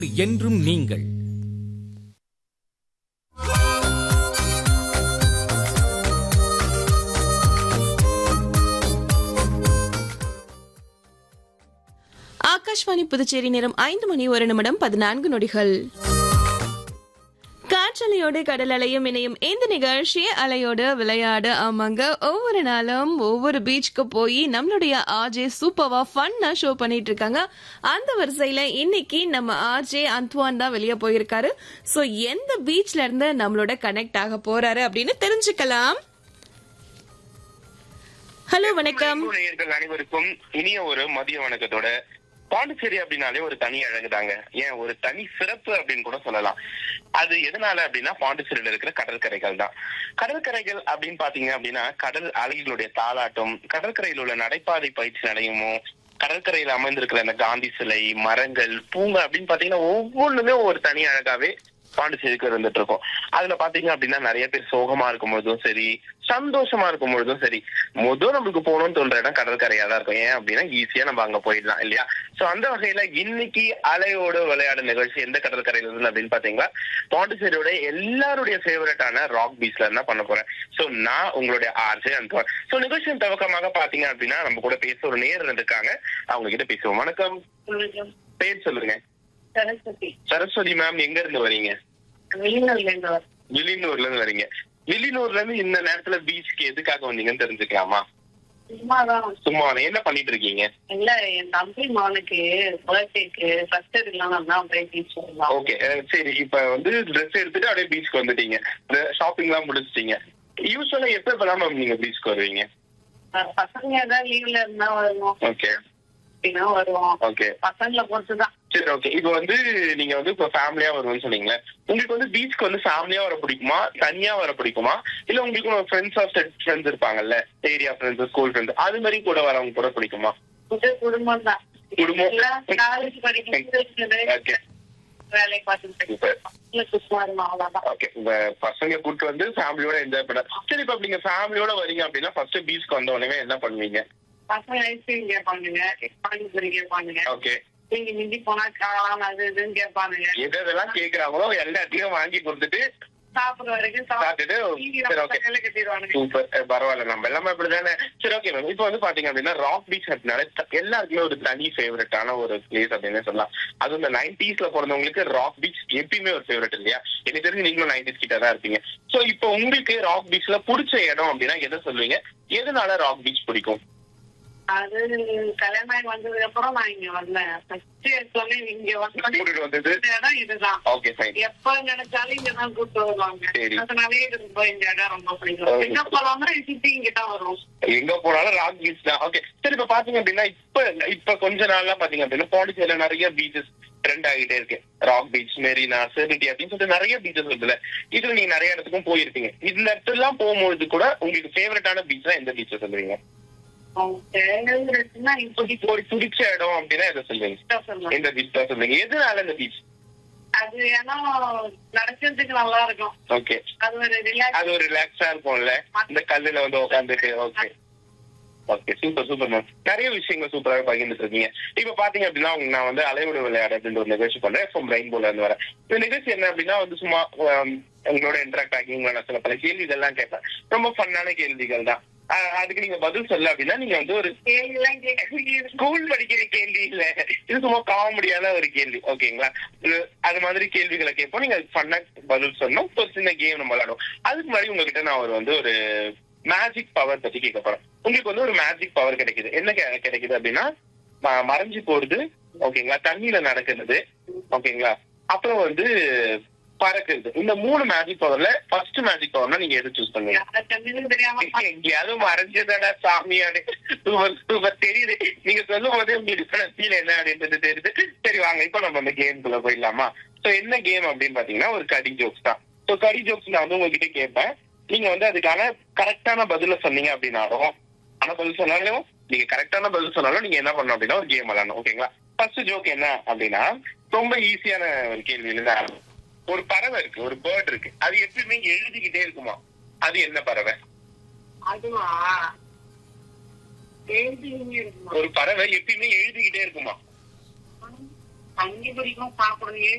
என்றும் நீங்கள் ஆகாஷ்வாணி புதுச்சேரி நேரம் ஐந்து மணி ஒரு நிமிடம் பதினான்கு நொடிகள் காற்றலையோடு கடல் அலையும் இணையும் இந்த நிகழ்ச்சி அலையோடு விளையாடு ஆமாங்க ஒவ்வொரு நாளும் ஒவ்வொரு பீச்சுக்கு போய் நம்மளுடைய ஆர்ஜே சூப்பர்வா ஃபன்னா ஷோ பண்ணிட்டு இருக்காங்க அந்த வரிசையில இன்னைக்கு நம்ம ஆர்ஜே அந்த்வான் தான் வெளியே போயிருக்காரு சோ எந்த பீச்ல இருந்து நம்மளோட கனெக்ட் ஆக போறாரு அப்படின்னு தெரிஞ்சுக்கலாம் ஹலோ வணக்கம் அன்பு நேயர்கள் அனைவருக்கும் இனிய ஒரு மதிய வணக்கத்தோட பாண்டிச்சேரி அப்படின்னாலே ஒரு தனி அழகுதாங்க ஏன் ஒரு தனி சிறப்பு அப்படின்னு கூட சொல்லலாம் அது எதனால அப்படின்னா பாண்டிச்சேரியில இருக்கிற கடற்கரைகள் தான் கடற்கரைகள் அப்படின்னு பாத்தீங்க அப்படின்னா கடல் அலைகளுடைய தாளாட்டம் கடற்கரையில் உள்ள நடைபாதை பயிற்சி நிலையமும் கடற்கரையில் அமைந்திருக்கிற அந்த காந்தி சிலை மரங்கள் பூங்கா அப்படின்னு பாத்தீங்கன்னா ஒவ்வொன்றுமே ஒரு தனி அழகாவே பாண்டிச்சேரிக்கு இருந்துட்டு இருக்கோம் அதுல பாத்தீங்க அப்படின்னா நிறைய பேர் சோகமா இருக்கும் பொழுதும் சரி சந்தோஷமா இருக்கும் பொழுதும் சரி முதல் நம்மளுக்கு போகணும்னு தோன்ற இடம் கடற்கரையா தான் இருக்கும் ஏன் அப்படின்னா ஈஸியா நம்ம அங்க போயிடலாம் இல்லையா சோ அந்த வகையில இன்னைக்கு அலையோட விளையாடு நிகழ்ச்சி எந்த கடற்கரையில இருந்து அப்படின்னு பாத்தீங்களா பாண்டிச்சேரியோட எல்லாருடைய ஃபேவரட்டான ராக் பீச்ல இருந்தா பண்ண போறேன் சோ நான் உங்களுடைய ஆர்ஜே அன்பார் சோ நிகழ்ச்சியின் துவக்கமாக பாத்தீங்க அப்படின்னா நம்ம கூட பேச ஒரு நேர் இருக்காங்க அவங்க கிட்ட பேசுவோம் வணக்கம் வணக்கம் பேர் சொல்லுங்க சரஸ்வதி சரஸ்வதி மேம் எங்க இருந்து வரீங்க வெளிநாட்டுல இருந்து வரேன் வில்லியனூர்ல இருந்து வரீங்க வில்லியனூர்ல இருந்து இந்த நேரத்துல பீச்சுக்கு எதுக்காக வந்தீங்கன்னு தெரிஞ்சுக்கலாமா சும்மாதான் சும்மா என்ன பண்ணிட்டு இருக்கீங்க இல்ல என் தம்பி மகனுக்கு பர்த்டேக்கு ஃபர்ஸ்ட் இருக்கலாம் தான் அப்படியே டீச் சொல்லலாம் ஓகே சரி இப்ப வந்து ட்ரெஸ் எடுத்துட்டு அப்படியே பீச்சுக்கு வந்துட்டீங்க ஷாப்பிங் எல்லாம் முடிச்சிட்டீங்க யூஸ்வலா எப்ப எப்பெல்லாம் மேம் நீங்க பீச்சுக்கு வருவீங்க பசங்க ஏதாவது லீவ்ல இருந்தா வருவோம் ஓகே அப்படின்னா வருவோம் ஓகே பசங்களை பொறுத்துதான் சரி ஓகே இப்போ வந்து நீங்க வந்து இப்போ ஃபேமிலியா வருவோம்னு சொன்னீங்களே உங்களுக்கு வந்து பீச்சுக்கு வந்து ஃபேமிலியா வர பிடிக்குமா தனியா வர பிடிக்குமா இல்ல உங்களுக்கு ஃப்ரெண்ட்ஸ் ஆஃப் செட் ஃப்ரெண்ட்ஸ் இருப்பாங்கல்ல ஏரியா ஃப்ரெண்ட்ஸ் ஸ்கூல் ஃப்ரெண்ட்ஸ் அது மாதிரி கூட வரவங்க கூட பிடிக்குமா இது குடும்பம் தான் குடும்பம். காலேஜ் படிக்கிறது ஓகே வேலை பார்த்துட்டு சூப்பர் சும்மா இருந்தோம் அவ்வளவுதான் ஓகே உங்க பசங்க கூட்டு வந்து ஃபேமிலியோட என்ஜாய் பண்ண சரி இப்ப நீங்க ஃபேமிலியோட வரீங்க அப்படின்னா ஃபர்ஸ்ட் பீச்க்கு வந்த உடனே என்ன பண்ணுவீங்க பசங்க ஐஸ்கிரீம் கேட்பானுங்க பானிபூரி கேட்பானுங்க ஓகே நீங்க மிந்தி போனா காளான் அது இதுன்னு கேட்பானுங்க எது எதெல்லாம் கேக்குறாங்களோ எல்லாத்தையும் வாங்கி கொடுத்துட்டு சாப்பிடுற வரைக்கும் சாப்பிட்டுட்டு சரி ஓகே சாப்பிட்டு கட்டிடுவானுங்க சூப்பர் அஹ் பரவாயில்ல நம்ம எல்லாமே அப்படிதானே சரி ஓகே மேம் இப்போ வந்து பாத்தீங்க அப்படின்னா ராக் பீச் அப்படின்னாலே த- எல்லாருக்குமே ஒரு தனி ஃபேவரட்டான ஒரு பிளேஸ் அப்படின்னு சொல்லலாம் அதுவும் இந்த நைன்டிஸ்ல பிறந்தவங்களுக்கு ராக் பீச் எப்பயுமே ஒரு ஃபேவரட் இல்லையா எனக்கு தெரிஞ்சு நீங்களும் நைன்டிஸ் கிட்ட தான் இருப்பீங்க சோ இப்போ உங்களுக்கு ராக் பீச்ல பிடிச்ச இடம் அப்படின்னா எதை சொல்லுவீங்க எதனால ராக் பீச் பிடிக்கும் அது கல்யாணம் ஆகி வந்ததுக்கு அப்புறம் நான் இங்க வந்தேன் ஃபர்ஸ்ட் எடுத்தோடனே இங்க வந்து கூட்டிட்டு வந்தது இந்த இடம் இதுதான் ஓகே ஃபைன் எப்ப நினைச்சாலும் இங்கதான் கூப்பிட்டு வருவாங்க சரி. அதனாலே இது ரொம்ப இந்த இடம் ரொம்ப Okay. பிடிக்கும் எங்க போலாம்னா சுத்தி இங்க தான் வரும் எங்க போனாலும் ராக் பீச் தான் ஓகே சரி இப்ப பாத்தீங்க அப்படின்னா இப்ப இப்ப கொஞ்ச நாளா பாத்தீங்க அப்படின்னா பாண்டிச்சேரியில நிறைய பீச்சஸ் ட்ரெண்ட் ஆகிட்டே இருக்கு ராக் பீச் மெரினா செரிட்டி அப்படின்னு சொல்லிட்டு நிறைய பீச்சஸ் இருக்குல்ல இதுல நீங்க நிறைய இடத்துக்கும் போயிருப்பீங்க இந்த இடத்துலாம் போகும்போது கூட உங்களுக்கு ஃபேவரட்டான பீச் எந்த பீச் சொல்லுவீங்க தேவைன்னா துடி போய் பிடிச்ச இடம் அப்படின்னா எதை சொல்லுவீங்க இப்ப சொல்லுவேன் எந்த பீச் தான் சொல்லுவீங்க எதனால இந்த பீச் அது ஏன்னா நடக்கிறதுக்கு நல்லா இருக்கும் ஓகே அது ஒரு ரிலாக்ஸ் அது ஒரு ரிலாக்ஸா இருக்கும்ல இந்த கல்லுல வந்து உட்காந்துட்டு okay okay super super ma'am நிறைய விஷயங்கள் சூப்பராக பகிர்ந்துட்டு இருக்கீங்க இப்ப பாத்தீங்க அப்படின்னா உங்க- நான் வந்து அலையோட விளையாடு அப்படின்ற ஒரு நிகழ்ச்சி பண்றேன் ஃப்ரம் ரெயின்போல இருந்து வரேன் இந்த நிகழ்ச்சி என்ன அப்படின்னா வந்து சும்மா ஆம், உங்களோட இன்டராக்ட் ஆகி உங்களை நான் சில பல கேள்விகள்லாம் கேட்பேன் ரொம்ப ஃபன்னான கேள்விகள் தான் அஹ், அதுக்கு நீங்க பதில் சொல்ல அப்படின்னா நீங்க வந்து ஒரு கேள்வி எல்லாம் கேட்க ஸ்கூல் படிக்கிற கேள்வி இல்ல இது சும்மா காமெடியான ஒரு கேள்வி ஓகேங்களா இது அது மாதிரி கேள்விகளை கேட்போம் நீங்க ஃபன்னா பதில் சொன்னோம் ஒரு சின்ன கேம் நம்ம விளையாடுவோம் அதுக்கு முன்னாடி உங்ககிட்ட நான் ஒரு வந்து ஒரு மேஜிக் பவர் பத்தி கேட்க போறேன் உங்களுக்கு வந்து ஒரு மேஜிக் பவர் கிடைக்குது என்ன கெ- கிடைக்குது அப்படின்னா ம- மறைஞ்சு போறது ஓகேங்களா தண்ணியில நடக்கிறது ஓகேங்களா அப்புறம் வந்து பறக்கிறது இந்த மூணு மேஜிக் பவர்ல ஃபர்ஸ்ட் மேஜிக் பவர்னா நீங்க எது சூஸ் பண்ணுவீங்க அதை கண்ணுக்கு தெரியாம எங்கேயாவது மறைஞ்சதடா சாமியாடு சூப்பர் சூப்பர் தெரியுது நீங்க சொல்லும் போதே உங்களுக்கு ஃபீல் என்ன அப்படின்றது தெரியுது சரி வாங்க இப்போ நம்ம அந்த கேம்குள்ள போயிடலாமா சோ என்ன கேம் அப்படின்னு பாத்தீங்கன்னா ஒரு கடி ஜோக்ஸ் தான் சோ கடி ஜோக்ஸ் நான் வந்து உங்ககிட்ட கேட்பேன் நீங்க வந்து அதுக்கான கரெக்டான பதில சொன்னீங்க அப்படின்னாலும் ஆனா பதில் சொன்னாலும் நீங்க கரெக்டான பதில் சொன்னாலும் நீங்க என்ன பண்ணணும் அப்படின்னா ஒரு கேம் விளையாடணும் ஓகேங்களா ஃபர்ஸ்ட் ஜோக் என்ன அப்படின்னா ரொம்ப ஈஸியான ஒரு கேள்வி இருந்து ஆரம்பிக்கும். ஒரு பறவை இருக்கு ஒரு பேர்ட் இருக்கு அது எப்பயுமே எழுதிக்கிட்டே இருக்குமா அது என்ன பறவை அதுவா எழுதிங்க இருக்குமா ஒரு பறவை எப்பயுமே எழுதிக்கிட்டே இருக்குமா தண்ணி பிடிக்கும் சாப்பிடணும்